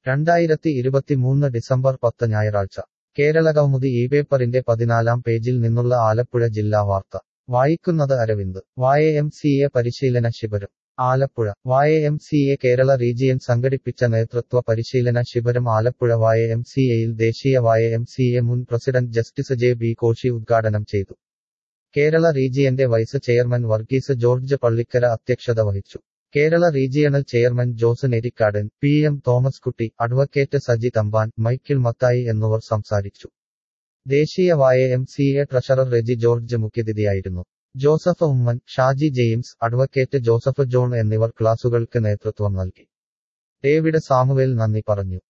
രണ്ടായിരത്തി ഇരുപത്തിമൂന്ന് ഡിസംബർ പത്ത് ഞായറാഴ്ച കേരളകൗമുദി ഈ പേപ്പറിന്റെ പതിനാലാം പേജിൽ നിന്നുള്ള ആലപ്പുഴ ജില്ലാ വാർത്ത വായിക്കുന്നത് അരവിന്ദ് വായ എം സി എ പരിശീലന ശിബിരം Alappuzha Y M C A Kerala region സംഘടിപ്പിച്ച നേതൃത്വ പരിശീലന ശിബിരം ആലപ്പുഴ വായ എം സി എയിൽ ദേശീയ വായ എം സി എ മുൻ president justice J B Koshy ഉദ്ഘാടനം ചെയ്തു കേരള റീജിയന്റെ വൈസ് ചെയർമാൻ വർഗീസ് ജോർജ് പള്ളിക്കര അധ്യക്ഷത വഹിച്ചു Kerala regional chairman Jose Nerikkadan P M Thomas Kutty advocate Saji Thampan Michael Mathai എന്നിവർ സംസാരിച്ചു ദേശീയ Y M C A treasurer Reji George മുഖ്യതിഥിയായിരുന്നു ജോസഫ് ഉമ്മൻ ഷാജി ജെയിംസ് അഡ്വക്കേറ്റ് ജോസഫ് ജോൺ എന്നിവർ ക്ലാസുകൾക്ക് നേതൃത്വം നൽകി ഡേവിഡ് സാമുവേൽ നന്ദി പറഞ്ഞു